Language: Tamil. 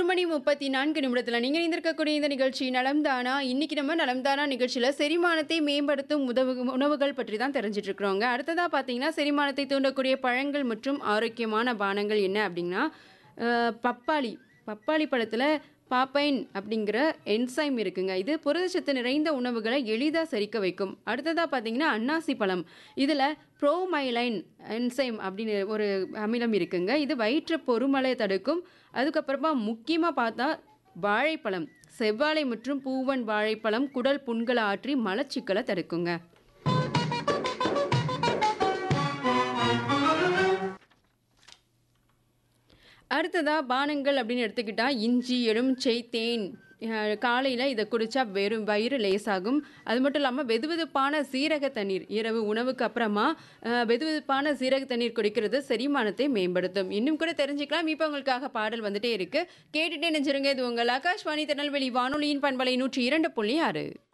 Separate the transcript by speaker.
Speaker 1: மணி முப்பத்தி நான்கு நிமிடத்தில் நீங்கள் இருந்திருக்கக்கூடிய இந்த நிகழ்ச்சி நலம்தானா இன்னைக்கு நம்ம நலம்தானா நிகழ்ச்சியில் செரிமானத்தை மேம்படுத்தும் உதவு உணவுகள் பற்றி தான் தெரிஞ்சிட்டு இருக்கிறோங்க அடுத்ததாக பார்த்தீங்கன்னா செரிமானத்தை தூண்டக்கூடிய பழங்கள் மற்றும் ஆரோக்கியமான பானங்கள் என்ன அப்படின்னா அஹ், பப்பாளி பப்பாளி பழத்தில் பாப்பைன் அப்படிங்கிற என்சைம் இருக்குங்க இது புரதச்சத்து நிறைந்த உணவுகளை எளிதாக செரிக்க வைக்கும் அடுத்ததாக பார்த்தீங்கன்னா அன்னாசி பழம் இதில் ப்ரோமைலைன் என்சைம் அப்படின்னு ஒரு அமிலம் இருக்குங்க இது வயிற்று பொறுமலை தடுக்கும் அதுக்கப்புறமா முக்கியமாக பார்த்தா வாழைப்பழம் செவ்வாழை மற்றும் பூவன் வாழைப்பழம் குடல் புண்களை ஆற்றி மலச்சிக்கலை தடுக்குங்க அடுத்ததா பானங்கள் அப்படின்னு எடுத்துக்கிட்டா இஞ்சி எலுமிச்சை தேன் காலையில் இதை குடித்தா வெறும் வயிறு லேசாகும் அது மட்டும் இல்லாமல் வெதுவெதுப்பான சீரக தண்ணீர் இரவு உணவுக்கு அப்புறமா அஹ், வெதுவெதுப்பான சீரக தண்ணீர் குடிக்கிறது செரிமானத்தை மேம்படுத்தும் இன்னும் கூட தெரிஞ்சுக்கலாம் இப்போ உங்களுக்காக பாடல் வந்துட்டே இருக்கு கேட்டுட்டே நெஞ்சிருங்க இது உங்கள் ஆகாஷ்வாணி திருநெல்வேலி வானொலியின் பண்பலை நூற்றி இரண்டு புள்ளி ஆறு